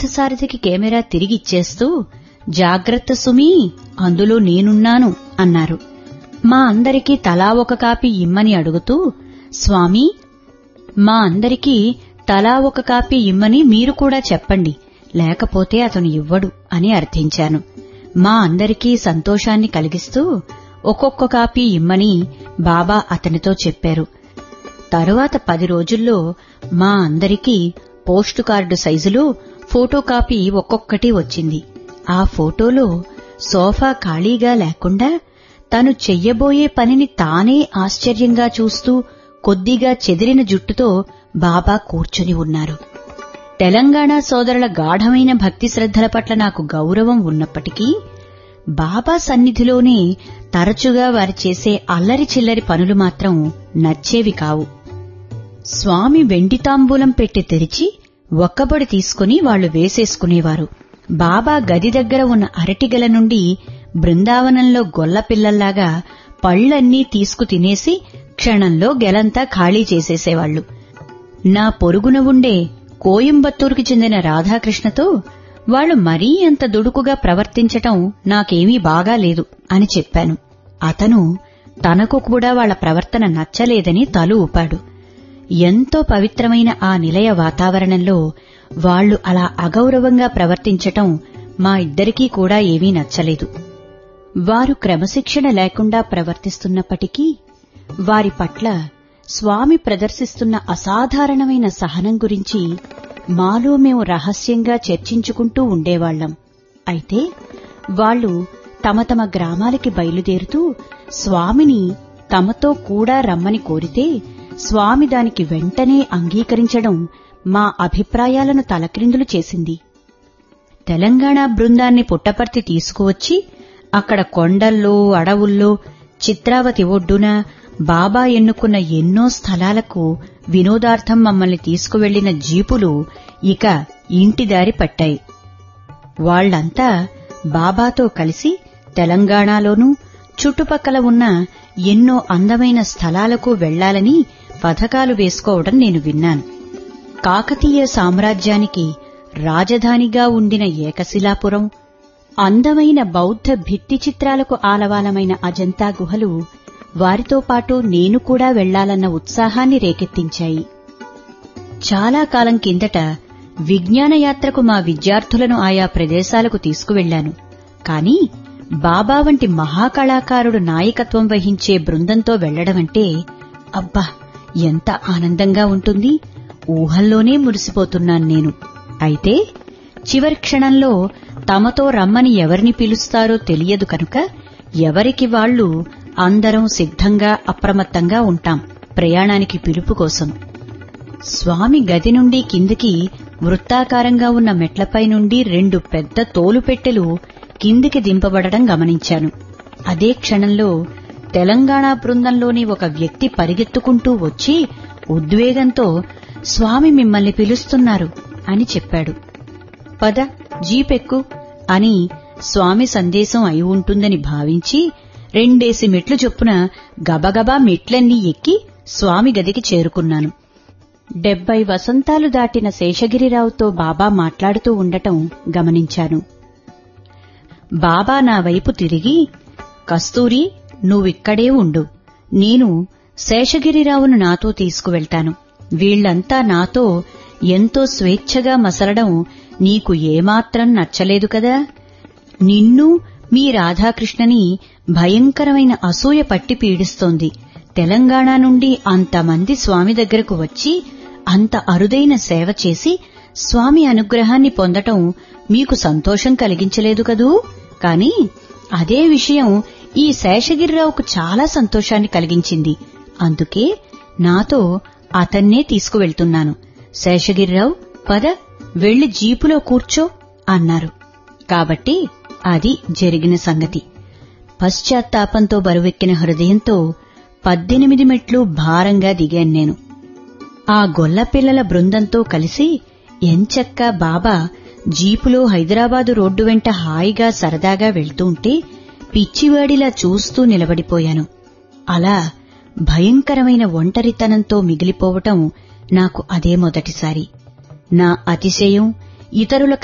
పార్థసారథికి camera తిరిగిచ్చేస్తూ జాగ్రత్త sumi అందులో నేనున్నాను అన్నారు మా అందరికీ తలా ఒక కాపీ ఇమ్మని అడుగుతూ స్వామి మా అందరికీ తలా ఒక కాపీ ఇమ్మని మీరు కూడా చెప్పండి లేకపోతే అతను ఇవ్వడు అని అర్థించాను మా అందరికీ సంతోషాన్ని కలిగిస్తూ ఒక్కొక్క కాపీ ఇమ్మని బాబా అతనితో చెప్పారు తరువాత పది రోజుల్లో మా అందరికీ పోస్టు కార్డు సైజులో ఫోటో కాపీ ఒక్కొక్కటి వచ్చింది ఆ ఫోటోలో సోఫా ఖాళీగా లేకుండా తను చెయ్యబోయే పనిని తానే ఆశ్చర్యంగా చూస్తూ కొద్దిగా చెదిరిన జుట్టుతో బాబా కూర్చుని ఉన్నారు తెలంగాణ సోదరుల గాఢమైన భక్తి శ్రద్ధల పట్ల నాకు గౌరవం ఉన్నప్పటికీ బాబా సన్నిధిలోనే తరచుగా వారు చేసే అల్లరి చిల్లరి పనులు మాత్రం నచ్చేవి కావు స్వామి వెండి తాంబూలం పెట్టి తెరిచి ఒక్కబడి తీసుకుని వాళ్లు వేసేసుకునేవారు బాబా గది దగ్గర ఉన్న అరటిగల నుండి బృందావనంలో గొల్లపిల్లల్లాగా పళ్లన్నీ తీసుకు తినేసి క్షణంలో గెలంతా ఖాళీ చేసేసేవాళ్లు నా పొరుగున ఉండే కోయంబత్తూరుకి చెందిన రాధాకృష్ణతో వాళ్లు మరీ అంత దుడుకుగా ప్రవర్తించటం నాకేమీ బాగాలేదు అని చెప్పాను అతను తనకు కూడా వాళ్ల ప్రవర్తన నచ్చలేదని తలు ఊపాడు ఎంతో పవిత్రమైన ఆ నిలయ వాతావరణంలో వాళ్లు అలా అగౌరవంగా ప్రవర్తించటం మా ఇద్దరికీ కూడా ఏమీ నచ్చలేదు వారు క్రమశిక్షణ లేకుండా ప్రవర్తిస్తున్నప్పటికీ వారి పట్ల స్వామి ప్రదర్శిస్తున్న అసాధారణమైన సహనం గురించి మాలో మేము రహస్యంగా చర్చించుకుంటూ ఉండేవాళ్లం అయితే వాళ్లు తమ తమ గ్రామాలకి బయలుదేరుతూ స్వామిని తమతో కూడా రమ్మని కోరితే స్వామి దానికి వెంటనే అంగీకరించడం మా అభిప్రాయాలను తలక్రిందులు చేసింది తెలంగాణ బృందాన్ని పుట్టపర్తి తీసుకువచ్చి అక్కడ కొండల్లో అడవుల్లో చిత్రావతి ఒడ్డున బాబా ఎన్నుకున్న ఎన్నో స్థలాలకు వినోదార్థం మమ్మల్ని తీసుకువెళ్లిన జీపులు ఇక ఇంటిదారి పట్టాయి వాళ్లంతా బాబాతో కలిసి తెలంగాణలోనూ చుట్టుపక్కల ఉన్న ఎన్నో అందమైన స్థలాలకు వెళ్లాలని పథకాలు వేసుకోవడం నేను విన్నాను కాకతీయ సామ్రాజ్యానికి రాజధానిగా ఉండిన ఏకశిలాపురం అందమైన బౌద్ధ భిత్తి చిత్రాలకు ఆలవాలమైన అజంతా గుహలు వారితో పాటు నేను కూడా వెళ్లాలన్న ఉత్సాహాన్ని రేకెత్తించాయి చాలా కాలం కిందట విజ్ఞాన యాత్రకు మా విద్యార్థులను ఆయా ప్రదేశాలకు తీసుకువెళ్లాను కాని బాబా వంటి మహాకళాకారుడు నాయకత్వం వహించే బృందంతో వెళ్లడమంటే అబ్బా ఎంత ఆనందంగా ఉంటుంది ఊహల్లోనే మురిసిపోతున్నాను నేను అయితే చివరి క్షణంలో తమతో రమ్మని ఎవరిని పిలుస్తారో తెలియదు కనుక ఎవరికి వాళ్లు అందరం సిద్ధంగా అప్రమత్తంగా ఉంటాం ప్రయాణానికి పిలుపు కోసం స్వామి గది నుండి కిందికి వృత్తాకారంగా ఉన్న మెట్లపై నుండి రెండు పెద్ద తోలుపెట్టెలు కిందికి దింపబడడం గమనించాను అదే క్షణంలో తెలంగాణ బృందంలోని ఒక వ్యక్తి పరిగెత్తుకుంటూ వచ్చి ఉద్వేగంతో స్వామి మిమ్మల్ని పిలుస్తున్నారు అని చెప్పాడు పద జీపెక్కు అని స్వామి సందేశం అయి ఉంటుందని భావించి రెండేసి మెట్లు చొప్పున గబగబా మెట్లన్నీ ఎక్కి స్వామి గదికి చేరుకున్నాను డెబ్బై వసంతాలు దాటిన శేషగిరిరావుతో బాబా మాట్లాడుతూ ఉండటం గమనించాను బాబా నా వైపు తిరిగి కస్తూరి నువ్విక్కడే ఉండు నేను శేషగిరిరావును నాతో తీసుకువెళ్తాను వీళ్లంతా నాతో ఎంతో స్వేచ్ఛగా మసలడం నీకు ఏమాత్రం నచ్చలేదు కదా నిన్ను మీ రాధాకృష్ణని భయంకరమైన అసూయ పట్టి పీడిస్తోంది తెలంగాణ నుండి అంతమంది స్వామి దగ్గరకు వచ్చి అంత అరుదైన సేవ చేసి స్వామి అనుగ్రహాన్ని పొందటం మీకు సంతోషం కలిగించలేదు కదూ కాని అదే విషయం ఈ శేషగిరిరావుకు చాలా సంతోషాన్ని కలిగించింది అందుకే నాతో అతన్నే తీసుకువెళ్తున్నాను శేషగిరిరావు పద వెళ్లి జీపులో కూర్చో అన్నారు కాబట్టి అది జరిగిన సంగతి పశ్చాత్తాపంతో బరువెక్కిన హృదయంతో పద్దెనిమిది మెట్లు భారంగా దిగాను నేను ఆ గొల్లపిల్లల బృందంతో కలిసి ఎంచక్కా బాబా జీపులో హైదరాబాదు రోడ్డు వెంట హాయిగా సరదాగా వెళ్తూంటే పిచ్చివాడిలా చూస్తూ నిలబడిపోయాను అలా భయంకరమైన ఒంటరితనంతో మిగిలిపోవటం నాకు అదే మొదటిసారి నా అతిశయం ఇతరుల